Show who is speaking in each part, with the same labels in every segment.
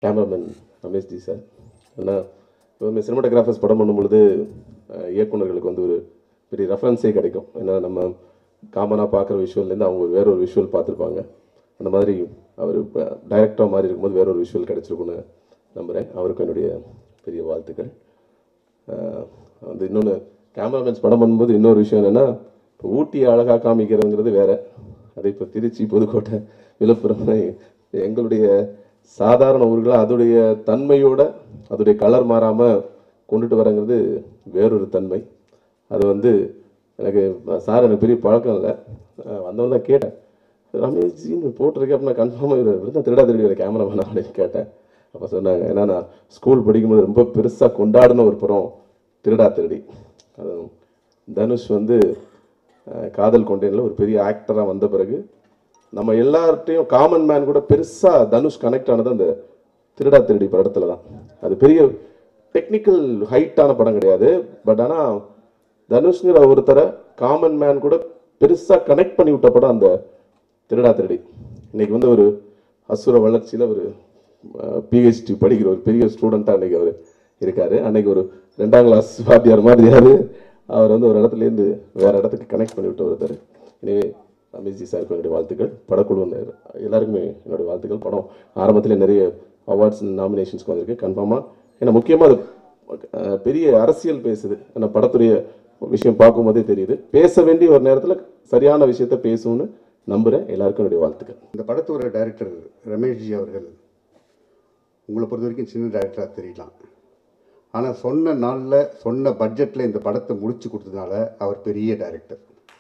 Speaker 1: Cameraman Ramesh G sir ஏன்னா எப்போதுமே cinematographers படம் பண்ணும் பொழுது அஹ், இயக்குனர்களுக்கு வந்து ஒரு பெரிய ரெஃபரன்ஸே கிடைக்கும் ஏன்னா நம்ம காமனாக பார்க்குற விஷுவல்லேருந்து அவங்க வேற ஒரு விஷுவல் பார்த்துருப்பாங்க அந்த மாதிரி அவர் இப்போ டைரக்டராக மாதிரி இருக்கும்போது வேற ஒரு விஷுவல் கிடைச்சிருக்குன்னு நம்புகிறேன் அவருக்கும் என்னுடைய பெரிய வாழ்த்துக்கள் அஹ், வந்து இன்னொன்று கேமராமேன்ஸ் படம் பண்ணும்போது இன்னொரு விஷயம் என்னென்னா இப்போ ஊட்டியை அழகாக காமிக்கிறதுங்கிறது வேற அதே இப்போ திருச்சி புதுக்கோட்டை விழுப்புரம் எங்களுடைய சாதாரண ஊர்களை அதோடைய தன்மையோட அதோடைய கலர் மாறாமல் கொண்டுட்டு வரங்கிறது வேறொரு தன்மை அது வந்து எனக்கு சார் எனக்கு பெரிய பழக்கம் இல்லை வந்தவங்க தான் கேட்டேன் ரமேஷ்ஜின்னு போட்டிருக்கேன் அப்படின்னா கன்ஃபார்மாக இவர் விருந்தா திருடா திருடி கேமராமேன் அப்படின்னு கேட்டேன் அப்போ சொன்னாங்க ஏன்னா நான் ஸ்கூல் படிக்கும்போது ரொம்ப பெருசாக கொண்டாடின ஒரு படம் திருடா திருடி அது தனுஷ் வந்து அஹ், காதல் கொண்டேனில் ஒரு பெரிய ஆக்டராக வந்த பிறகு நம்ம எல்லார்ட்டையும் காமன் மேன் கூட பெருசாக தனுஷ் கனெக்ட் ஆனது அந்த திருடா திருடி படத்தில் தான் அது பெரிய டெக்னிக்கல் ஹைட்டான படம் கிடையாது பட் ஆனால் தனுஷ்ங்கிற ஒருத்தரை காமன் மேன் கூட பெருசாக கனெக்ட் பண்ணி விட்ட படம் அந்த திருடா திருடி இன்னைக்கு வந்து ஒரு அசுர வளர்ச்சியில் ஒரு பிஹெச்டி படிக்கிற ஒரு பெரிய ஸ்டூடெண்ட்டாக இன்னைக்கு அவர் இருக்காரு அன்னைக்கு ஒரு ரெண்டாம் கிளாஸ் வாத்தியார் மாதிரியாரு அவர் வந்து ஒரு இடத்துலேருந்து வேற இடத்துக்கு கனெக்ட் பண்ணி விட்ட ஒருத்தர் எனவே ரமேஷ்ஜி சாருக்கு என்னுடைய வாழ்த்துக்கள் படக்குழு எல்லாருக்குமே என்னுடைய வாழ்த்துக்கள் படம் ஆரம்பத்தில் நிறைய அவார்ட்ஸ் நாமினேஷன்ஸ்க்கு வந்திருக்கு கன்ஃபார்மாக ஏன்னா முக்கியமாக அது அஹ், பெரிய அரசியல் பேசுது ஏன்னா படத்துடைய விஷயம் பார்க்கும்போதே தெரியுது பேச வேண்டிய ஒரு நேரத்தில் சரியான விஷயத்த பேசும்னு நம்புகிறேன் எல்லாருக்கும் என்னுடைய வாழ்த்துக்கள்
Speaker 2: இந்த படத்தோட டைரக்டர் ரமேஷ்ஜி அவர்கள் உங்களை பொறுத்த வரைக்கும் சின்ன டைரக்டராக தெரியலாம் ஆனால் சொன்ன நாளில் சொன்ன பட்ஜெட்டில் இந்த படத்தை முடிச்சு கொடுத்ததுனால அவர் பெரிய டைரக்டர்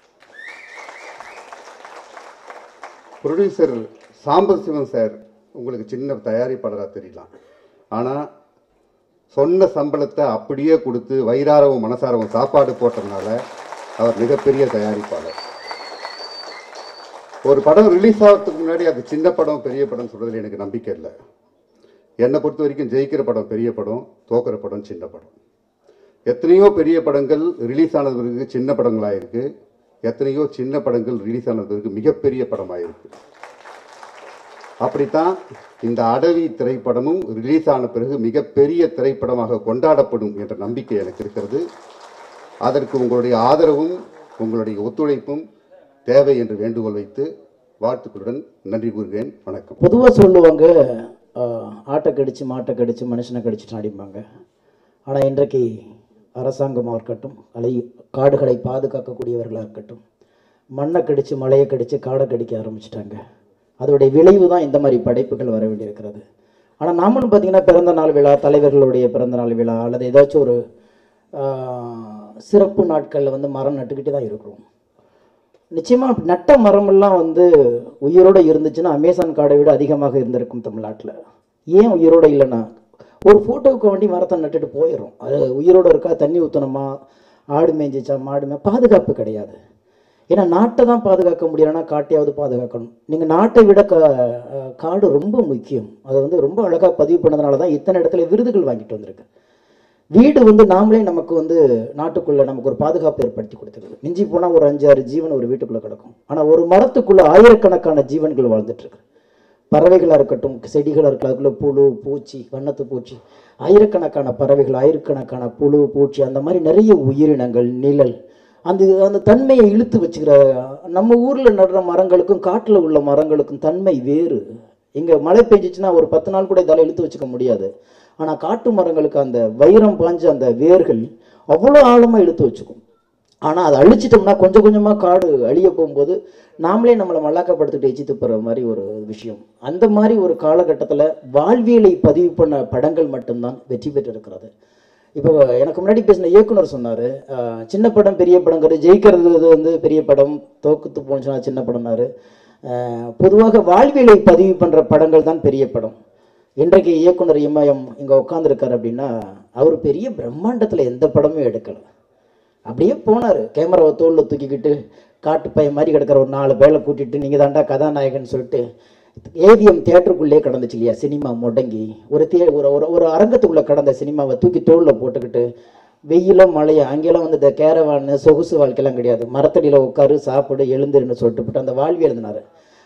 Speaker 2: ப்ரொடியூசர் சாம்பசிவன் சார் உங்களுக்கு சின்ன தயாரிப்பாளராக தெரியலாம் ஆனால் சொன்ன சம்பளத்தை அப்படியே கொடுத்து வயிறாரவும் மனசாரவும் சாப்பாடு போட்டதுனால அவர் மிகப்பெரிய தயாரிப்பாளர் ஒரு படம் ரிலீஸ் ஆகிறதுக்கு முன்னாடி அது சின்ன படம் பெரிய படம் சொல்றதுல எனக்கு நம்பிக்கை இல்லை என்னை பொறுத்த வரைக்கும் ஜெயிக்கிற படம் பெரிய படம் தோக்கிற படம் சின்ன படம் எத்தனையோ பெரிய படங்கள் ரிலீஸ் ஆனது பிறகு சின்ன படங்களாக இருக்கு எத்தனையோ சின்ன படங்கள் ரிலீஸ் ஆனது பிறகு மிகப்பெரிய படமாக இருக்கு அப்படித்தான் இந்த அடவி திரைப்படமும் ரிலீஸ் ஆன பிறகு மிகப்பெரிய திரைப்படமாக கொண்டாடப்படும் என்ற நம்பிக்கை எனக்கு இருக்கிறது அதற்கு உங்களுடைய ஆதரவும் உங்களுடைய ஒத்துழைப்பும் தேவை என்று வேண்டுகோள் வைத்து வாழ்த்துக்களுடன் நன்றி கூறுகிறேன் வணக்கம்
Speaker 3: பொதுவாக சொல்லுவாங்க ஆஹ், ஆட்டை கடிச்சு மாட்டை கடிச்சு மனுஷனை கடிச்சிட்டு அடிப்பாங்க ஆனால் இன்றைக்கு அரசாங்கமாக இருக்கட்டும் அலை காடுகளை பாதுகாக்கக்கூடியவர்களாக இருக்கட்டும் மண்ணை கடிச்சு மலையை கடிச்சு காடை கடிக்க ஆரம்பிச்சிட்டாங்க அதோடைய விளைவு தான் இந்த மாதிரி படைப்புகள் வர வேண்டியிருக்கிறது ஆனால் நாமளும் பார்த்தீங்கன்னா பிறந்த நாள் விழா தலைவர்களுடைய பிறந்த நாள் விழா அல்லது ஏதாச்சும் ஒரு ஆஹ், சிறப்பு நாட்களில் வந்து மரம் நட்டுக்கிட்டே தான் இருக்கிறோம் நிச்சயமா நட்ட மரமெல்லாம் வந்து உயிரோட இருந்துச்சுன்னா அமேசான் காடை விட அதிகமாக இருந்திருக்கும் தமிழ்நாட்டில் ஏன் உயிரோட இல்லைன்னா ஒரு ஃபோட்டோவுக்கு வேண்டி மரத்தை நட்டுட்டு போயிடும் அது உயிரோட இருக்கா தண்ணி ஊற்றணுமா ஆடு மேய்ஞ்சிச்சா மாடு மே பாதுகாப்பு கிடையாது ஏன்னா நாட்டை தான் பாதுகாக்க முடியலன்னா காட்டையாவது பாதுகாக்கணும் நீங்கள் நாட்டை விட கா அஹ் காடு ரொம்ப முக்கியம் அதை வந்து ரொம்ப அழகாக பதிவு பண்ணதுனால தான் இத்தனை இடத்துல விருதுகள் வாங்கிட்டு வந்திருக்கு வீடு வந்து நாமளே நமக்கு வந்து நாட்டுக்குள்ள நமக்கு ஒரு பாதுகாப்பு ஏற்படுத்தி கொடுத்துருது மிஞ்சி போனால் ஒரு அஞ்சு ஆறு ஜீவன் ஒரு வீட்டுக்குள்ள கிடக்கும் ஆனால் ஒரு மரத்துக்குள்ள ஆயிரக்கணக்கான ஜீவன்கள் வாழ்ந்துட்டு இருக்கு பறவைகளாக இருக்கட்டும் செடிகளாக இருக்கலாம் அதுக்குள்ள புழு பூச்சி வண்ணத்து பூச்சி ஆயிரக்கணக்கான பறவைகள் ஆயிரக்கணக்கான புழு பூச்சி அந்த மாதிரி நிறைய உயிரினங்கள் நிழல் அந்த அந்த தன்மையை இழுத்து வச்சுக்கிற நம்ம ஊரில் நடுற மரங்களுக்கும் காட்டில் உள்ள மரங்களுக்கும் தன்மை வேறு இங்கே மழை பெஞ்சிச்சுன்னா ஒரு பத்து நாள் கூட இதால் இழுத்து வச்சுக்க முடியாது ஆனால் காட்டு மரங்களுக்கு அந்த வைரம் பாஞ்ச அந்த வேர்கள் அவ்வளோ ஆழமாக இழுத்து வச்சுக்கும் ஆனால் அதை அழிச்சிட்டோம்னா கொஞ்சம் கொஞ்சமாக காடு அழிய போகும்போது நாமளே நம்மளை மல்லாக்கப்படுத்திட்டு எச்சி துப்புற மாதிரி ஒரு விஷயம் அந்த மாதிரி ஒரு காலகட்டத்தில் வாழ்வியலை பதிவு பண்ண படங்கள் மட்டும்தான் வெற்றி பெற்றிருக்கிறது இப்போ எனக்கு முன்னாடி பேசின இயக்குனர் சொன்னார் சின்ன படம் பெரிய படங்கிறது ஜெயிக்கிறது இது வந்து பெரிய படம் தோக்குத்து போனுச்சுன்னா சின்ன படம்னாரு அஹ், பொதுவாக வாழ்வியலை பதிவு பண்ணுற படங்கள் தான் பெரிய படம் இன்றைக்கு இயக்குனர் இமயம் இங்கே உட்காந்துருக்காரு அப்படின்னா அவர் பெரிய பிரம்மாண்டத்தில் எந்த படமும் எடுக்கலை அப்படியே போனார் கேமராவை தோளில் தூக்கிக்கிட்டு காட்டு பையன் மாதிரி கிடக்கிற ஒரு நாலு பேரை கூட்டிட்டு நீங்கள் தாண்டா கதாநாயகன் சொல்லிட்டு ஏவிஎம் தியேட்டருக்குள்ளே கடந்துச்சு இல்லையா சினிமா முடங்கி ஒரு தே ஒரு ஒரு ஒரு அரங்கத்துக்குள்ளே கடந்த சினிமாவை தூக்கி தோளில் போட்டுக்கிட்டு வெயிலும் மழையும் அங்கெல்லாம் வந்து இந்த கேரவான் சொகுசு வாழ்க்கையெல்லாம் கிடையாது மரத்தடியில் உட்காரு சாப்பிடு எழுந்துருன்னு சொல்லிட்டு போட்டு அந்த வாழ்வி எழுதினார்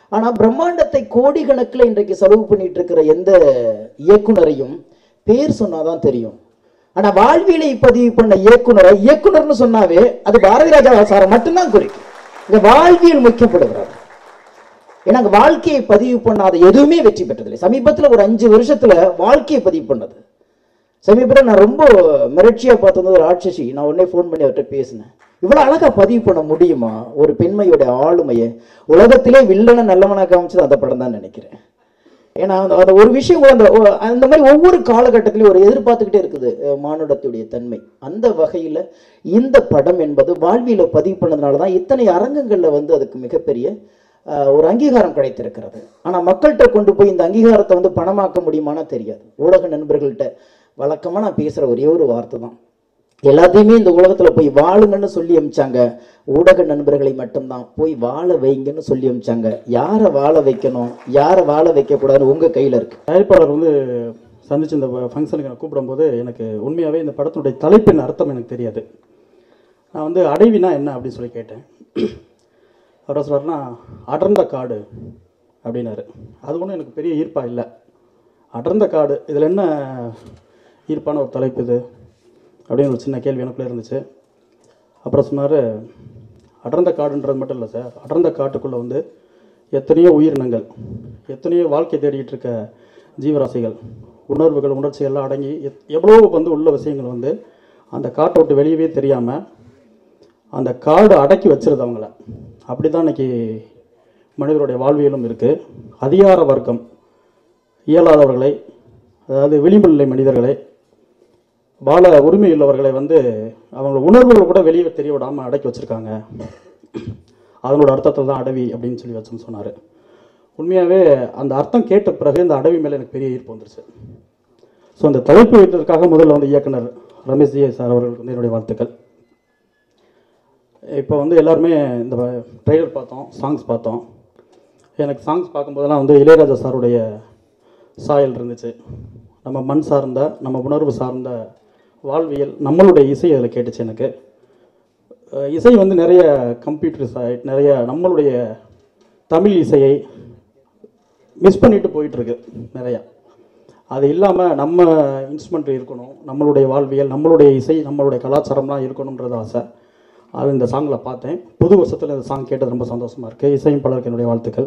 Speaker 3: ஆனா பிரம்மாண்டத்தை கோடிக்கணக்கில் இன்றைக்கு செலவு பண்ணிட்டு இருக்கிற எந்த இயக்குனரையும் பேர் சொன்னாதான் தெரியும் ஆனா வாழ்வியலை பதிவு பண்ண இயக்குனரை இயக்குனர்னு சொன்னாவே அது பாரதி ராஜா சாரை மட்டும்தான் குறிக்கும் இந்த வாழ்வியல் முக்கியப்படுகிறார் ஏன்னா அங்க வாழ்க்கையை பதிவு பண்ணாத எதுவுமே வெற்றி பெற்றதில்லை சமீபத்துல ஒரு அஞ்சு வருஷத்துல வாழ்க்கையை பதிவு பண்ணது சமீபத்தில் நான் ரொம்ப மிரட்சியா பார்த்தது ஒரு ராட்சசி நான் உடனே ஃபோன் பண்ணி அவர்கிட்ட பேசினேன் இவ்வளவு அழகா பதிவு பண்ண முடியுமா ஒரு பெண்மையோட ஆளுமையை உலகத்திலே வில்லனை நல்லவனா காமிச்சது அந்த படம் தான் நினைக்கிறேன் ஏன்னா அந்த அந்த ஒரு விஷயம் கூட அந்த ஒ- அந்த மாதிரி ஒவ்வொரு காலகட்டத்திலையும் ஒரு எதிர்பார்த்துக்கிட்டே இருக்குது அஹ், மானுடத்துடைய தன்மை அந்த வகையில் இந்த படம் என்பது வாழ்வியல பதிவு பண்ணதுனால தான் இத்தனை அரங்கங்களில் வந்து அதுக்கு மிகப்பெரிய அஹ், ஒரு அங்கீகாரம் கிடைத்திருக்கிறது ஆனால் மக்கள்கிட்ட கொண்டு போய் இந்த அங்கீகாரத்தை வந்து பணமாக்க முடியுமானா தெரியாது ஊடக நண்பர்கள்ட்ட வழக்கமாக நான் பேசுகிற ஒரே ஒரு வார்த்தை தான் எல்லாத்தையுமே இந்த உலகத்துல போய் வாழுங்கன்னு சொல்லி அமிச்சாங்க ஊடக நண்பர்களை மட்டும்தான் போய் வாழ வைங்கன்னு சொல்லி அமிச்சாங்க யாரை வாழ வைக்கணும் யாரை வாழ வைக்க கூடாதுன்னு உங்க கையில இருக்கு
Speaker 4: தயாரிப்பாளர் வந்து சந்திச்சு இந்த ஃபங்க்ஷனுக்கு நான் கூப்பிடும்போது எனக்கு உண்மையாகவே இந்த படத்தினுடைய தலைப்பின் அர்த்தம் எனக்கு தெரியாது நான் வந்து அடைவினா என்ன அப்படின்னு சொல்லி கேட்டேன் அவர் சொல்கிறாருன்னா அடர்ந்த காடு அப்படின்னாரு அது ஒன்றும் எனக்கு பெரிய ஈர்ப்பா இல்லை அடர்ந்த காடு இதில் என்ன ஈர்ப்பான ஒரு தலைப்பு இது அப்படின்னு ஒரு சின்ன கேள்வி எனக்குள்ளே இருந்துச்சு அப்புறம் சொன்னார் அடர்ந்த காடுன்றது மட்டும் இல்லை சார் அடர்ந்த காட்டுக்குள்ளே வந்து எத்தனையோ உயிரினங்கள் எத்தனையோ வாழ்க்கை தேடிட்டு இருக்க ஜீவராசிகள் உணர்வுகள் உணர்ச்சிகள்லாம் அடங்கி எத் எவ்வளோ வந்து உள்ள விஷயங்கள் வந்து அந்த காட்டை விட்டு வெளியவே தெரியாமல் அந்த காடு அடக்கி வச்சிருது அவங்கள அப்படி தான் இன்னைக்கு மனிதருடைய வாழ்வியலும் இருக்குது அதிகார வர்க்கம் இயலாதவர்களை அதாவது விளிம்பு நிலை மனிதர்களை வாழ உரிமை உள்ளவர்களை வந்து அவங்க உணர்வுகள் கூட வெளியே தெரிய விடாமல் அடக்கி வச்சிருக்காங்க அதனோட அர்த்தத்தில் தான் அடவி அப்படின்னு சொல்லி வச்சோம்னு சொன்னார் உண்மையாகவே அந்த அர்த்தம் கேட்ட பிறகு இந்த அடவி மேலே எனக்கு பெரிய ஈர்ப்பு வந்துருச்சு ஸோ அந்த தலைப்பு வைத்ததற்காக முதல்ல வந்து இயக்குனர் ரமேஷ் ஜி சார் அவர்களுக்கு வந்து என்னுடைய வாழ்த்துக்கள் இப்போ வந்து எல்லாருமே இந்த ட்ரெய்லர் பார்த்தோம் சாங்ஸ் பார்த்தோம் எனக்கு சாங்ஸ் பார்க்கும்போதெல்லாம் வந்து இளையராஜா சாருடைய சாயல் இருந்துச்சு நம்ம மண் சார்ந்த நம்ம உணர்வு சார்ந்த வாழ்வியல் நம்மளுடைய இசை அதில் கேட்டுச்சு எனக்கு அஹ் இசை வந்து நிறைய கம்ப்யூட்டர் சைட் நிறைய நம்மளுடைய தமிழ் இசையை மிஸ் பண்ணிட்டு போயிட்டு இருக்கு நிறையா அது இல்லாமல் நம்ம இன்ஸ்ட்ருமெண்ட் இருக்கணும் நம்மளுடைய வாழ்வியல் நம்மளுடைய இசை நம்மளுடைய கலாச்சாரம்லாம் இருக்கணுன்றது ஆசை அது இந்த சாங்கில் பார்த்தேன் புது வருஷத்தில் இந்த சாங் கேட்டது ரொம்ப சந்தோஷமாக இருக்குது இசையும் பலருக்கு என்னுடைய வாழ்த்துக்கள்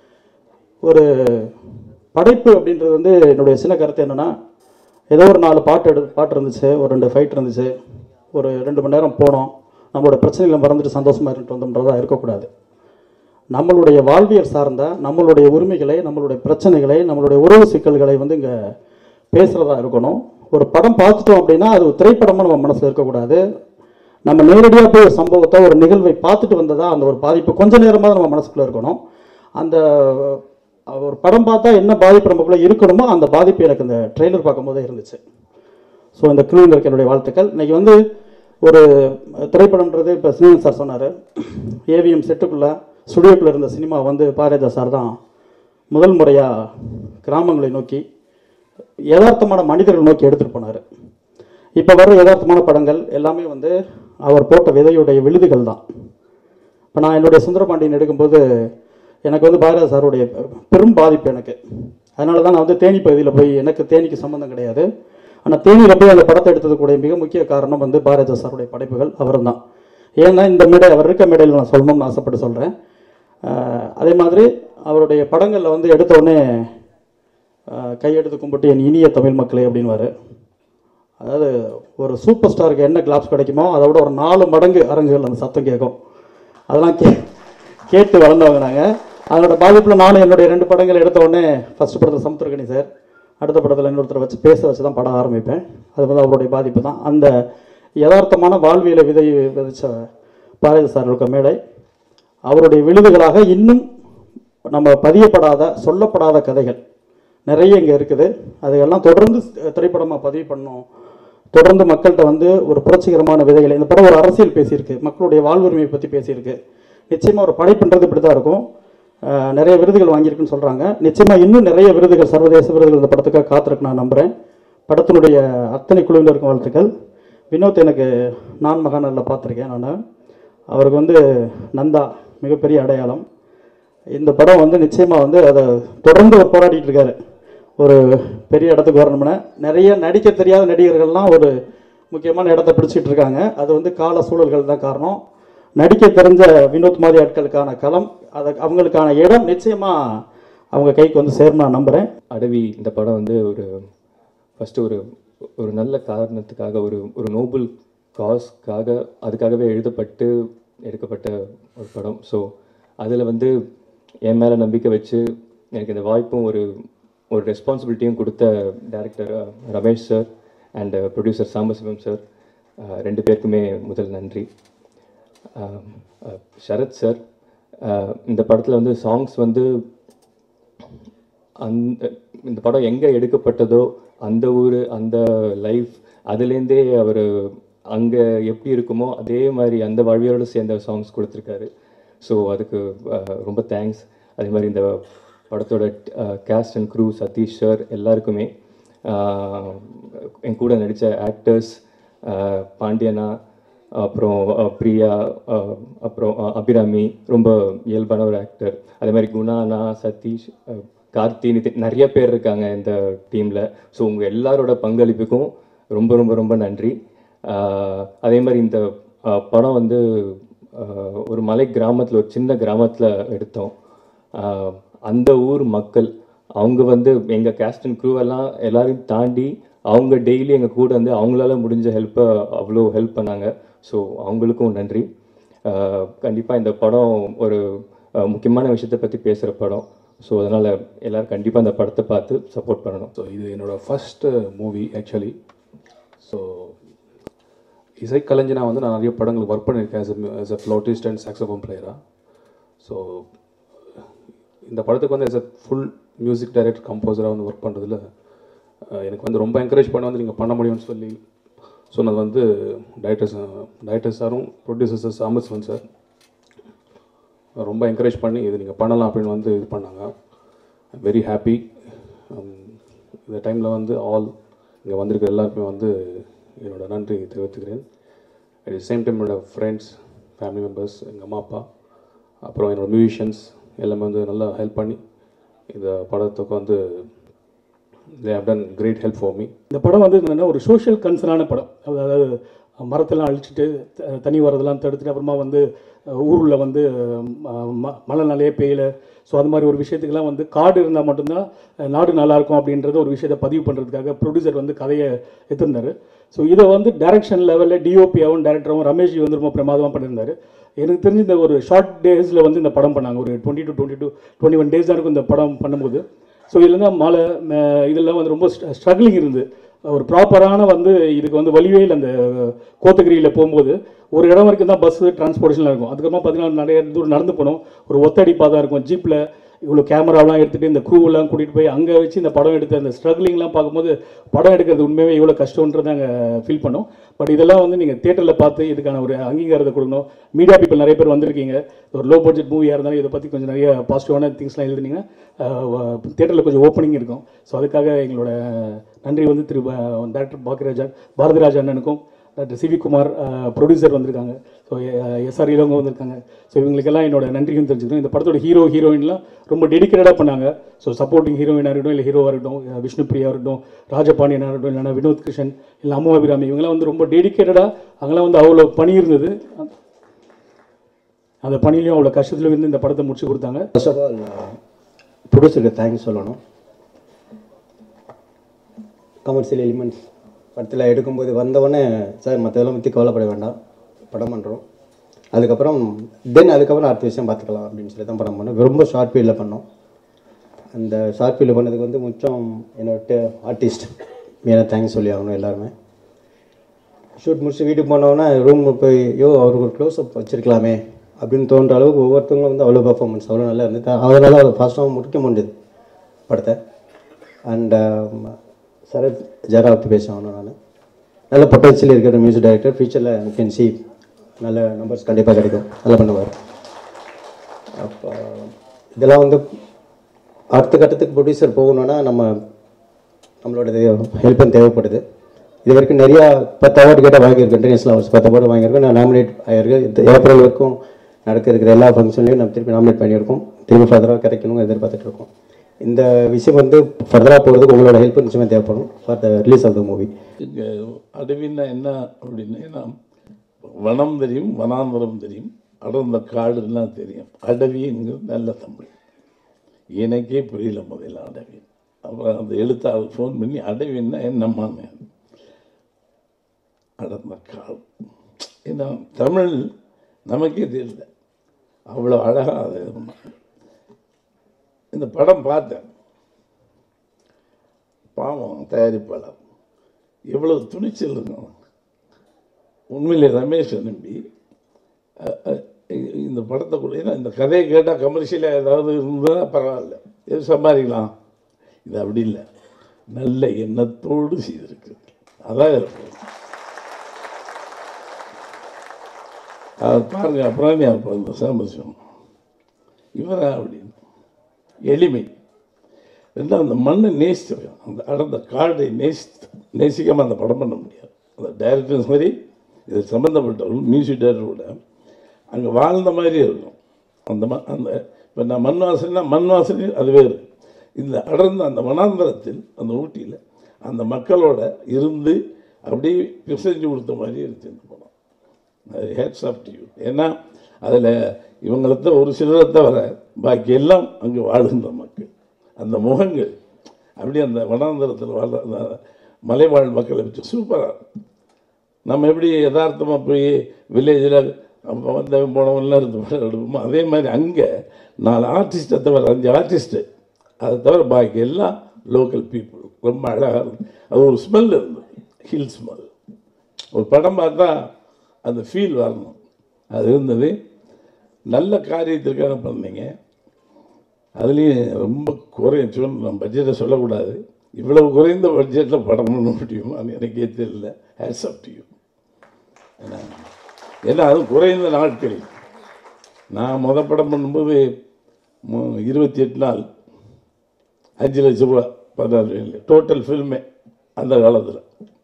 Speaker 4: ஒரு படைப்பு அப்படின்றது வந்து என்னுடைய சின்ன கருத்து என்னென்னா ஏதோ ஒரு நாலு பாட்டு எடு பாட்டு இருந்துச்சு ஒரு ரெண்டு ஃபைட் இருந்துச்சு ஒரு ரெண்டு மணி நேரம் போனோம் நம்மளோட பிரச்சனைகளை மறந்துட்டு சந்தோஷமாக இருந்துட்டு வந்தோம்ன்றதா இருக்கக்கூடாது நம்மளுடைய வாழ்வியல் சார்ந்த நம்மளுடைய உரிமைகளை நம்மளுடைய பிரச்சனைகளை நம்மளுடைய உறவு சிக்கல்களை வந்து இங்கே பேசுகிறதா இருக்கணும் ஒரு படம் பார்த்துட்டோம் அப்படின்னா அது ஒரு திரைப்படமாக நம்ம மனசில் இருக்கக்கூடாது நம்ம நேரடியாக போய் ஒரு சம்பவத்தை ஒரு நிகழ்வை பார்த்துட்டு வந்ததா அந்த ஒரு பாதிப்பு கொஞ்ச நேரமாக நம்ம மனசுக்குள்ளே இருக்கணும் அந்த அஹ், ஒரு படம் பார்த்தா என்ன பாதிப்பு நமக்குள்ளே இருக்கணுமோ அந்த பாதிப்பு எனக்கு இந்த ட்ரெய்லர் பார்க்கும்போதே இருந்துச்சு ஸோ இந்த குழுவினருக்கு என்னுடைய வாழ்த்துக்கள் இன்னைக்கு வந்து ஒரு திரைப்படம்ன்றது இப்போ சினிமன் சார் சொன்னார் ஏவிஎம் செட்டுக்குள்ளே ஸ்டுடியோக்குள்ளே இருந்த சினிமா வந்து பாரதியா சார் தான் முதல் முறையாக கிராமங்களை நோக்கி யதார்த்தமான மனிதர்கள் நோக்கி எடுத்துகிட்டு போனார் இப்போ வர்ற யதார்த்தமான படங்கள் எல்லாமே வந்து அவர் போட்ட விதையுடைய விழுதுகள் தான் இப்போ நான் என்னுடைய சுந்தரபாண்டியன் எடுக்கும்போது எனக்கு வந்து பாரதிய சாருடைய பெரும் பாதிப்பு எனக்கு அதனால தான் நான் வந்து தேனி பகுதியில் போய் எனக்கு தேனிக்கு சம்மந்தம் கிடையாது ஆனால் தேனியில் போய் அந்த படத்தை எடுத்ததுக்கூடிய மிக முக்கிய காரணம் வந்து பாரதிய சாருடைய படைப்புகள் அவர் தான் ஏன்னா இந்த மேடை அவர் இருக்க மேடையில் நான் சொல்லணும்னு ஆசைப்பட்டு சொல்கிறேன் அதே மாதிரி அவருடைய படங்களில் வந்து எடுத்த உடனே ஆஹ், கையெடுத்து கும்பிட்டு என் இனிய தமிழ் மக்களே அப்படின்வாரு அதாவது ஒரு சூப்பர் ஸ்டாருக்கு என்ன கிளாப்ஸ் கிடைக்குமோ அதை விட ஒரு நாலு மடங்கு அரங்குகள் அந்த சத்தம் கேட்கும் அதெல்லாம் கே கேட்டு வளர்ந்தவங்க நாங்கள் அதனோட பாதிப்பில் நானும் என்னுடைய ரெண்டு படங்கள் எடுத்த உடனே ஃபர்ஸ்ட் படத்தில் சமுத்திரகனி சார் அடுத்த படத்தில் இன்னொருத்தரை வச்சு பேச வச்சு தான் படம் ஆரம்பிப்பேன் அது வந்து அவருடைய பாதிப்பு தான் அந்த யதார்த்தமான வாழ்வியலை விதை விதைச்ச பாரதி சார் இருக்க மேடை அவருடைய விழுதுகளாக இன்னும் நம்ம பதியப்படாத சொல்லப்படாத கதைகள் நிறைய இங்கே இருக்குது அதையெல்லாம் தொடர்ந்து திரைப்படமாக பதிவு பண்ணோம் தொடர்ந்து மக்கள்கிட்ட வந்து ஒரு புரட்சிகரமான விதைகளை இந்த படம் ஒரு அரசியல் பேசியிருக்கு மக்களுடைய வாழ்வுரிமையை பற்றி பேசியிருக்கு நிச்சயமாக ஒரு படைப்புன்றது இப்படி தான் இருக்கும் அஹ் நிறைய விருதுகள் வாங்கியிருக்குன்னு சொல்கிறாங்க நிச்சயமாக இன்னும் நிறைய விருதுகள் சர்வதேச விருதுகள் இந்த படத்துக்காக காத்திருக்கு நான் நம்புகிறேன் படத்தினுடைய அத்தனை குழுவினருக்கும் வாழ்த்துக்கள் வினோத் எனக்கு நான் மகாநல்ல பார்த்துருக்கேன் நான் அவருக்கு வந்து நந்தா மிகப்பெரிய அடையாளம் இந்த படம் வந்து நிச்சயமாக வந்து அதை தொடர்ந்து அவர் போராடிட்டு இருக்காரு ஒரு பெரிய இடத்துக்கு வரணும்னா நிறைய நடிக்க தெரியாத நடிகர்கள்லாம் ஒரு முக்கியமான இடத்த பிடிச்சிட்டு இருக்காங்க அது வந்து கால சூழல்கள் தான் காரணம் நடிக்க தெரிஞ்ச வினோத் மாதிரி ஆட்களுக்கான களம் அதை அவங்களுக்கான இடம் நிச்சயமாக அவங்க கைக்கு வந்து சேரும் நான் நம்புகிறேன்
Speaker 5: அடவி இந்த படம் வந்து ஒரு ஃபஸ்ட்டு ஒரு ஒரு நல்ல காரணத்துக்காக ஒரு ஒரு நோபல் காஸ்க்காக அதுக்காகவே எழுதப்பட்டு எடுக்கப்பட்ட ஒரு படம் ஸோ அதில் வந்து என் மேலே நம்பிக்கை வச்சு எனக்கு இந்த வாய்ப்பும் ஒரு ஒரு ரெஸ்பான்சிபிலிட்டியும் கொடுத்த director Ramesh sir and producer Sambasivam sir ரெண்டு பேருக்குமே முதல் நன்றி அஹ், அஹ், சரத் சார் அஹ், இந்த படத்தில் வந்து சாங்ஸ் வந்து அந்த இந்த படம் எங்கே எடுக்கப்பட்டதோ அந்த ஊர் அந்த லைஃப் அதுலேருந்தே அவர் அங்கே எப்படி இருக்குமோ அதே மாதிரி அந்த வாழ்வியரோடு சேர்ந்த சாங்ஸ் கொடுத்துருக்காரு ஸோ அதுக்கு அஹ், ரொம்ப தேங்க்ஸ் அதே மாதிரி இந்த படத்தோட cast and crew Satish sir எல்லாருக்குமே அஹ், என் கூட நடித்த ஆக்டர்ஸ் பாண்டியனா அப்புறம் அஹ், பிரியா அஹ், அப்புறம் அஹ், அபிராமி ரொம்ப இயல்பான ஒரு ஆக்டர் அதே மாதிரி குணானா சதீஷ் அஹ், கார்த்தி நிதின் நிறைய பேர் இருக்காங்க இந்த டீமில் ஸோ உங்கள் எல்லாரோட பங்களிப்புக்கும் ரொம்ப ரொம்ப ரொம்ப நன்றி அஹ், அதே மாதிரி இந்த அஹ், படம் வந்து அஹ், ஒரு மலை கிராமத்தில் ஒரு சின்ன கிராமத்தில் எடுத்தோம் அஹ், அந்த ஊர் மக்கள் அவங்க வந்து எங்கள் கேஸ்ட் அண்ட் க்ரூ எல்லாம் எல்லாரையும் தாண்டி அவங்க டெய்லி எங்கள் கூட வந்து அவங்களால முடிஞ்ச ஹெல்ப்பை அவ்வளோ ஹெல்ப் பண்ணாங்க ஸோ அவங்களுக்கும் நன்றி கண்டிப்பாக இந்த படம் ஒரு அஹ், முக்கியமான விஷயத்தை பற்றி பேசுகிற படம் ஸோ அதனால் எல்லோரும் கண்டிப்பாக இந்த படத்தை பார்த்து சப்போர்ட் பண்ணணும்
Speaker 6: ஸோ இது என்னோட ஃபஸ்ட்டு மூவி ஆக்சுவலி ஸோ இசைக்கலைஞனாக வந்து நான் நிறைய படங்களுக்கு ஒர்க் பண்ணியிருக்கேன் as a as a flautist and saxophone பிளேயராக ஸோ இந்த படத்துக்கு வந்து as a full music director கம்போசராக வந்து ஒர்க் பண்ணுறதுல எனக்கு வந்து ரொம்ப என்கரேஜ் பண்ண வந்து நீங்கள் பண்ண முடியும்னு சொல்லி சொன்னது வந்து டைரக்டர் டைரக்டர் சாரும் ப்ரொடியூசர் சார் சாம்பசிவன் சார் ரொம்ப என்கரேஜ் பண்ணி இது நீங்கள் பண்ணலாம் அப்படின்னு வந்து இது பண்ணாங்க வெரி ஹாப்பி இந்த டைமில் வந்து ஆல் இங்கே வந்திருக்க எல்லாருக்குமே வந்து என்னோட நன்றி தெரிவித்துக்கிறேன் அட் தி சேம் டைம் என்னோட ஃப்ரெண்ட்ஸ் ஃபேமிலி மெம்பர்ஸ் எங்கள் அம்மா அப்பா அப்புறம் என்னோட மியூசிஷியன்ஸ் எல்லாமே வந்து நல்லா ஹெல்ப் பண்ணி இந்த படத்துக்கு வந்து they have done great help for me
Speaker 7: இந்த படம் வந்து என்னென்னா ஒரு சோஷியல் கன்சர்னான படம் அதாவது மரத்தெல்லாம் அழிச்சிட்டு த- தண்ணி வரதெல்லாம் தடுத்துட்டு அப்புறமா வந்து ஊரில் வந்து ம- ம- மழை நிறைய பெய்யல ஸோ அது மாதிரி ஒரு விஷயத்துக்கெல்லாம் வந்து காடு இருந்தால் மட்டும்தான் அஹ், நாடு நல்லா இருக்கும் அப்படின்றத ஒரு விஷயத்தை பதிவு பண்ணுறதுக்காக ப்ரொடியூசர் வந்து கதையை எடுத்திருந்தாரு ஸோ இதை வந்து டைரக்ஷன் லெவலில் டிஓபியாவும் டேரக்டராகவும் ரமேஷ்ஜி வந்து ரொம்ப பிரமாதமாக பண்ணியிருந்தாரு எனக்கு தெரிஞ்சு இந்த ஒரு ஷார்ட் டேஸில் வந்து இந்த படம் பண்ணாங்க ஒரு twenty two twenty two twenty one days தான் இருக்கும் இந்த படம் பண்ணும்போது ஸோ இதில் தான் மழை ம- இதெல்லாம் வந்து ரொம்ப ஸ்ட்ரகிளிங் இருந்து ஒரு ப்ராப்பரான வந்து இதுக்கு வந்து வழியே இல்லை அந்த கோத்தகிரியில் போகும்போது ஒரு இடம் வரைக்கும் தான் பஸ்ஸு டிரான்ஸ்போர்ட்டேஷனில் இருக்கும் அதுக்கப்புறமா பார்த்தீங்கன்னா நிறைய தூரம் நடந்து போனோம் ஒரு ஒத்தடி பாதை இருக்கும் ஜீப்பில் இவ்வளோ கேமராலாம் எடுத்துகிட்டு இந்த க்ரூவெல்லாம் கூட்டிகிட்டு போய் அங்கே வச்சு இந்த படம் எடுத்து அந்த ஸ்ட்ரகிளிங்லாம் பார்க்கும்போது படம் எடுக்கிறது உண்மையாகவே இவ்வளோ கஷ்டன்றதை நாங்கள் ஃபீல் பண்ணோம் பட் இதெல்லாம் வந்து நீங்கள் தேட்டரில் பார்த்து இதுக்கான ஒரு அங்கீகாரத்தை கொடுக்கணும் மீடியா பீப்பிள் நிறைய பேர் வந்திருக்கீங்க ஒரு லோ பட்ஜெட் மூவியாக இருந்தாலும் இதை பற்றி கொஞ்சம் நிறைய பாசிட்டிவான திங்ஸ்லாம் எழுதுனீங்கன்னா தேட்டரில் கொஞ்சம் ஓப்பனிங் இருக்கும் ஸோ அதுக்காக எங்களோட நன்றி வந்து திரு டேரக்டர் பாக்கியராஜா பாரதிராஜ் அண்ணனுக்கும் டாக்டர் சிவி குமார் ப்ரொடியூசர் வந்திருக்காங்க ஸோ எஸ்ஆர் இளவங்க வந்திருக்காங்க ஸோ இவங்களுக்கெல்லாம் என்னோட நன்றியும் தெரிஞ்சுக்கணும் இந்த படத்தோட ஹீரோ ஹீரோயின்லாம் ரொம்ப டெடிக்கேட்டடாக பண்ணாங்க ஸோ சப்போர்ட்டிங் ஹீரோயினாக இருக்கட்டும் இல்லை ஹீரோவாக இருக்கட்டும் அஹ் விஷ்ணுபிரியா இருக்கட்டும் ராஜபாண்டியனாக இருக்கட்டும் இல்லைனா வினோத் கிருஷ்ணன் இல்லை அம்மு அபிராமி இவங்கெல்லாம் வந்து ரொம்ப டெடிக்கேட்டடாக அங்கெல்லாம் வந்து அவ்வளோ பணி இருந்தது அந்த பணியிலையும் அவ்வளோ கஷ்டத்துலையும் இருந்து இந்த படத்தை முடிச்சு கொடுத்தாங்க
Speaker 8: ஃபர்ஸ்ட் ஆஃப் ஆல் ப்ரொடியூசருக்கு தேங்க்ஸ் சொல்லணும் கமர்ஷியல் எலிமெண்ட்ஸ் படத்தில் எடுக்கும்போது வந்தவொடனே சார் மற்றதெல்லாம் பற்றி கவலைப்பட வேண்டாம் படம் பண்ணுறோம் அதுக்கப்புறம் தென் அதுக்கப்புறம் அடுத்த விஷயம் பார்த்துக்கலாம் அப்படின்னு சொல்லி தான் படம் பண்ணோம் ரொம்ப ஷார்ட் பீரியடில் பண்ணோம் அந்த ஷார்ட் பீரியட் பண்ணதுக்கு வந்து முச்சம் என்னோட ஆர்டிஸ்ட் மீனா தேங்க்ஸ் சொல்லி ஆகணும் எல்லாருமே ஷூட் முடிச்சு வீட்டுக்கு போனோன்னா ரூம் போய் யோ அவருக்கு ஒரு க்ளோஸ் அப் வச்சிருக்கலாமே அப்படின்னு தோன்ற அளவுக்கு ஒவ்வொருத்தவங்களும் வந்து அவ்வளோ பர்ஃபார்மன்ஸ் அவ்வளோ நல்லா இருந்தது அதனால அவ்வளோ ஃபாஸ்ட்டாகவும் முடிக்க முடிஞ்சது படத்தை அண்ட் சரத் ஜெரா பற்றி பேசணும் நான் நல்ல பொட்டன்ஷியல் இருக்கிற மியூசிக் டைரக்டர் ஃபியூச்சரில் கேன் சி நல்ல நம்பர்ஸ் கண்டிப்பாக கிடைக்கும் நல்லா பண்ணுவார் அப்போ இதெல்லாம் வந்து அடுத்த கட்டத்துக்கு ப்ரொடியூசர் போகணுன்னா நம்ம நம்மளோட ஹெல்ப்பும் தேவைப்படுது இது வரைக்கும் நிறையா பத்து அவார்டு கேட்டால் வாங்கியிருக்கேன் இன்டர்நேஷனல் அவார்ட்ஸ் பத்து அவார்டு வாங்கியிருக்கேன் நான் நாமினேட் ஆகியிருக்கேன் இந்த ஏப்ரல் வரைக்கும் நடக்க இருக்கிற எல்லா ஃபங்க்ஷன்லையும் நம்ம திருப்பி நாமினேட் பண்ணியிருக்கோம் திரும்பி ஃபர்தராக கிடைக்கணும் எதிர்பார்த்துட்டு இருக்கோம் இந்த விஷயம் வந்து ஃபர்தராக போகிறதுக்கு உங்களோட ஹெல்ப் நிச்சயமாக தேவைப்படும் for the release of the movie
Speaker 9: இங்கே அடவின்னா என்ன அப்படின்னா வனம் தெரியும் வனாந்தரம் தெரியும் அடர்ந்த காடுலாம் தெரியும் அடவிங்கிறது நல்ல தமிழ் எனக்கே புரியல முதல்ல அடவி அப்புறம் அந்த எழுத்தாளர் ஃபோன் பண்ணி அடவின்னா என்னம்மான்னு அடர்ந்த காடு ஏன்னா தமிழ் நமக்கே தெரியல அவ்வளோ அழகாக அதை இது பண்ணாங்க. இந்த படம் பார்த்தேன் பாவம் தயாரிப்பாளர் எவ்வளவு துணிச்சல் இருக்கும் உண்மையிலே ரமேஷ் நம்பி அ- அ- இ- இந்த படத்தை கூட ஏன்னா இந்த கதையை கேட்டால் கமர்ஷியலாக ஏதாவது இருந்தால் பரவாயில்ல எது சம்பாதிக்கலாம் இது அப்படி இல்லை நல்ல எண்ணத்தோடு செய்திருக்கு அதான் இருக்கு அது பாருங்க அப்புறம் அப்போ இந்த சாமர்சியம் இவரா அப்படின்னு எளிமை ரெண்டாவது அந்த மண்ணை நேசித்து அந்த அடர்ந்த காடை நேசித்து நேசிக்காமல் அந்த படம் பண்ண முடியாது அந்த டைரக்டர்ஸ் மாதிரி இது சம்மந்தப்பட்டவர்கள் மியூசிக் டைரக்டர் கூட அங்கே வாழ்ந்த மாதிரி இருக்கும் அந்த ம அந்த இப்போ நான் மண் வாசனைனா மண் வாசனை அது வேறு இந்த அடர்ந்த அந்த வனாந்தரத்தில் அந்த ஊட்டியில் அந்த மக்களோட இருந்து அப்படியே பிசைஞ்சு கொடுத்த மாதிரி இருக்கு இந்த படம் அது ஹேட்ஸ் ஆஃப் டு யூ ஏன்னா அதில் இவங்களை ஒரு சிலரை தவிர பாக்கி எல்லாம் அங்கே வாழுகின்ற மக்கள் அந்த முகங்கள் அப்படியே அந்த வனாந்தரத்தில் வாழ்ற அந்த மலைவாழ் மக்களை வச்சு சூப்பராக நம்ம எப்படி யதார்த்தமாக போய் வில்லேஜில் அப்போ வந்த போனவங்களாம் இருந்து படம் எடுப்போமோ அதே மாதிரி அங்கே நாலு ஆர்டிஸ்ட்டை தவிர அஞ்சு ஆர்டிஸ்ட்டு அதை தவிர பாக்கி எல்லாம் லோக்கல் பீப்புள் ரொம்ப அழகாக இருந்து அது ஒரு ஸ்மெல் இருந்தது ஹில் ஸ்மெல் ஒரு படம் பார்த்தா அந்த ஃபீல் வரணும் அது இருந்தது நல்ல காரியத்திற்காக பண்ணீங்க அதுலேயும் ரொம்ப குறையும் சொல் நம்ம பட்ஜெட்டை சொல்லக்கூடாது இவ்வளவு குறைந்த பட்ஜெட்டில் படம் பண்ண முடியுமான்னு எனக்கே தெரியல ஹேட்ஸ் அப் டு யூ ஏன்னா ஏன்னா அது குறைந்த நாட்களில் நான் முத படம் பண்ணும்போது மு- இருபத்தி எட்டு நாள் அஞ்சு லட்ச ரூபா பதினாறு டோட்டல் ஃபில்மே அந்த காலத்தில்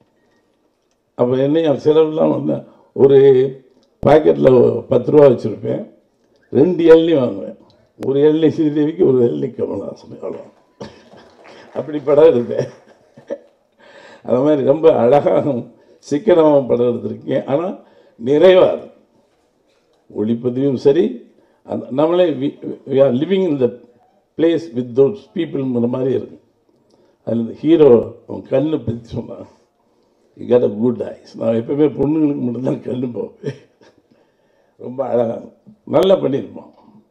Speaker 9: அப்போ என்னையும் செலவுலாம் வந்து ஒரு பாக்கெட்டில் பத்து ரூபா வச்சுருப்பேன் ரெண்டு எள்ளி வாங்குவேன் ஒரு எள்ளி ஸ்ரீதேவிக்கு ஒரு எள்ளி கமலஹாசன் அவ்வளோ அப்படி படம் எடுப்பேன் அது மாதிரி ரொம்ப அழகாகவும் சிக்கனமாக படம் எடுத்திருக்கேன் ஆனால் நிறைவாக இருக்கும் ஒளிப்பதிவும் சரி அந்த நம்மளே we are living in the place with those பீப்புள்ங்கிற மாதிரி இருக்கும் அதில் இந்த ஹீரோ அவன் கண்ணு பற்றி சொன்னான் you got a good eyes நான் எப்பவுமே பொண்ணுங்களுக்கு மட்டும்தான் கண்ணு போவேன் ரொம்ப அழகாக நல்லா பண்ணியிருப்பான்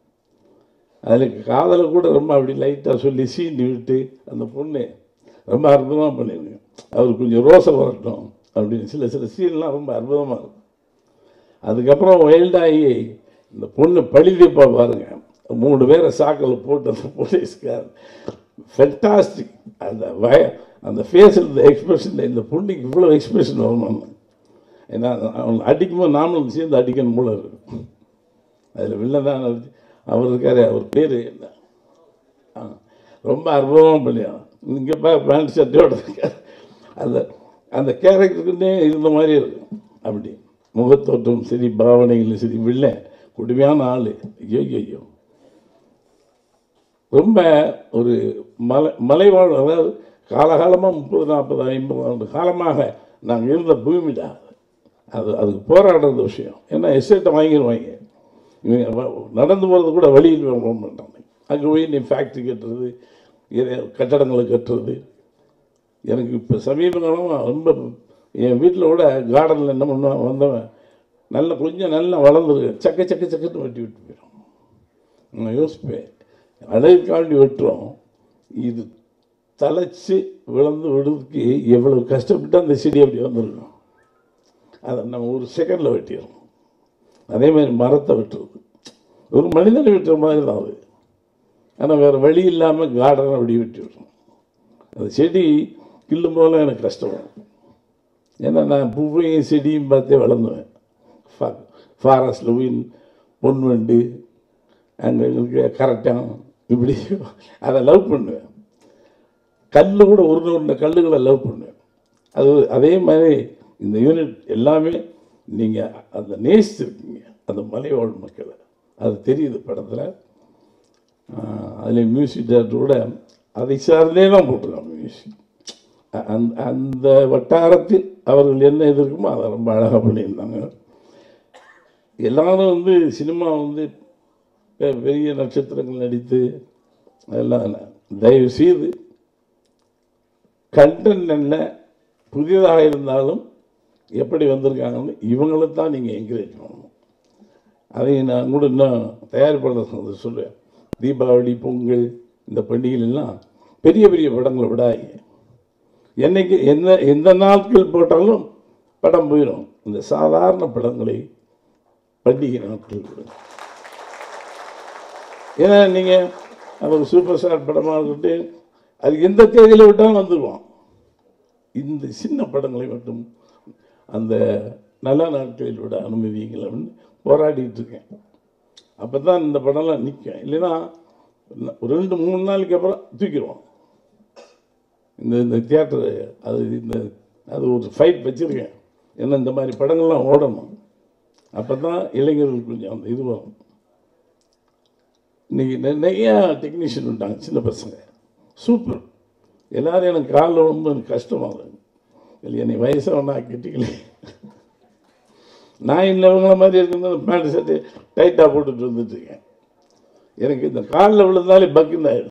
Speaker 9: அதில் காதலை கூட ரொம்ப அப்படி லைட்டாக சொல்லி சீண்டி விட்டு அந்த பொண்ணு ரொம்ப அற்புதமாக பண்ணியிருக்கேன் அவர் கொஞ்சம் ரோசை வரட்டும் அப்படின்னு சில சில சீன்லாம் ரொம்ப அற்புதமாக இருக்கும் அதுக்கப்புறம் வைல்டாகி இந்த பொண்ணு பழிதீப்பா பாருங்க மூணு பேரை சாக்கில் போட்டு அந்த போலீஸ்கார் ஃபென்டாஸ்டிக் அந்த வய அந்த ஃபேஸில் இருந்த எக்ஸ்பிரஷன் இந்த பொண்ணுக்கு இவ்வளோ எக்ஸ்பிரஷன் வரணும் ஏன்னா அவன் அடிக்கும்போது நாமளும் சேர்ந்து அடிக்கணும் போல இருக்கு அதில் வில்லதான் அவர் இருக்காரு அவர் பேர் என்ன ஆ, ரொம்ப அற்புதமாக பண்ணியான் இங்கே பா பேண்ட் ஷர்ட்டோட இருக்கார் அந்த அந்த கேரக்டருக்குன்னே இருந்த மாதிரி இருக்கும் அப்படி முகத்தோட்டம் சரி பாவனைகளும் சரி வில்ல கொடுமையான ஆள் ஐயோ ஐயோ ரொம்ப ஒரு மலை மலைவாழ் அதாவது காலகாலமாக முப்பது நாற்பது ஐம்பது ஆண்டு காலமாக நாங்கள் இருந்த பூமிடா அது அதுக்கு போராடுறது விஷயம் ஏன்னா எஸ்டேட்டை வாங்கிடுவாங்க இவங்க வ- நடந்து போகிறது கூட வழியில் போக மாட்டாங்க அங்கே போய் நீ ஃபேக்ட்ரி கட்டுறது இதை கட்டடங்களை கட்டுறது எனக்கு இப்போ சமீப காலமாக ரொம்ப என் வீட்டில் கூட கார்டனில் என்ன பண்ணுவான் வந்தவன் நல்ல கொஞ்சம் நல்லா வளர்ந்துருக்கு சக்க சக்க சக்கன்னு வெட்டி விட்டு போயிடும் நான் யோசிப்பேன் அழகுக்காண்டி வெட்டுறோம் இது தலைச்சு விழுந்து விடுறதுக்கு எவ்வளவு கஷ்டப்பட்டு அந்த செடி அப்படி வந்திருக்கும் அதை நம்ம ஒரு செகண்டில் வெட்டிடுறோம் அதே மாதிரி மரத்தை வெட்டுறது ஒரு மனிதனை வெட்டுற மாதிரி தான் அது ஆனால் வேறு வழி இல்லாமல் கார்டனை அப்படி வெட்டி விடுறோம் அந்த செடி கிள்ளும் போல எனக்கு கஷ்டம் வரும். ஏன்னா நான் பூவையும் செடியும் பார்த்தே வளர்ந்துவேன் ஃபா ஃபாரஸ்டில் போய் பொன்வண்டு அங்கே இருக்க கரெக்டாக இப்படி அதை லவ் பண்ணுவேன் கல் கூட ஒரு ஒரு கல்லுகளை லவ் பண்ணுவேன் அது அதே மாதிரி இந்த யூனிட் எல்லாமே நீங்கள் அந்த நேசிச்சிருக்கீங்க அந்த மலைவாழ் மக்களை அது தெரியுது படத்தில் அதில் மியூசிக் டேரக்டரோட அதை சார்ந்தே தான் போட்டிருக்காங்க மியூசிக் அந்த அந்த வட்டாரத்தில் அவர்கள் என்ன எதிர்க்குமோ அதை ரொம்ப அழகாக பண்ணியிருந்தாங்க எல்லாரும் வந்து சினிமா வந்து பெ- பெரிய நட்சத்திரங்கள் நடித்து அதெல்லாம் இல்ல. தயவு செய்து கண்டென்ட் என்ன புதியதாக இருந்தாலும் எப்படி வந்திருக்காங்கன்னு இவங்களை தான் நீங்கள் என்கரேஜ் பண்ணணும் அதை நான் கூட இன்னும் தயாரிப்பாளர் சொல்லுவேன் தீபாவளி பொங்கல் இந்த பண்டிகைலாம் பெரிய பெரிய படங்களை விடாதீங்க என்னைக்கு எந்த எந்த நாட்கள் போட்டாலும் படம் போயிடும் இந்த சாதாரண படங்களை பண்டிகை நாட்கள் விடுங்க ஏன்னா நீங்கள் அது சூப்பர் ஸ்டார் படமாக இருக்கட்டும் அது எந்த தேதியில் விட்டாலும் வந்துடுவான் இந்த சின்ன படங்களை மட்டும் அந்த நல்ல நாட்களில் விட அனுமதிங்கள் அப்படின்னு போராடிட்டு இருக்கேன் அப்போ தான் இந்த படம்லாம் நிற்கும் இல்லைன்னா ஒரு ரெண்டு மூணு நாளைக்கு அப்புறம் தூக்கிடுவோம் இந்த இந்த தியேட்டரு அது இந்த அது ஒரு ஃபைட் வச்சுருக்கேன் ஏன்னா இந்த மாதிரி படங்கள்லாம் ஓடணும் அப்போ தான் இளைஞர்களுக்கு கொஞ்சம் அந்த இது வரும் இன்னைக்கு நெ- நிறைய டெக்னீஷியன் விட்டாங்க சின்ன பசங்க சூப்பர் எல்லாரும் எனக்கு காலில் ரொம்ப எனக்கு கஷ்டமாக இருக்கு இல்லை என்னை வயசாக ஒன்றா கெட்டிக்கல நான் இன்னவங்கள மாதிரி இருக்கும்போது பேண்ட் சட்டை டைட்டாக போட்டுட்டு வந்துட்டு இருக்கேன் எனக்கு இந்த காலில் விழுந்தாலே பக்குன்னு ஆயிடும்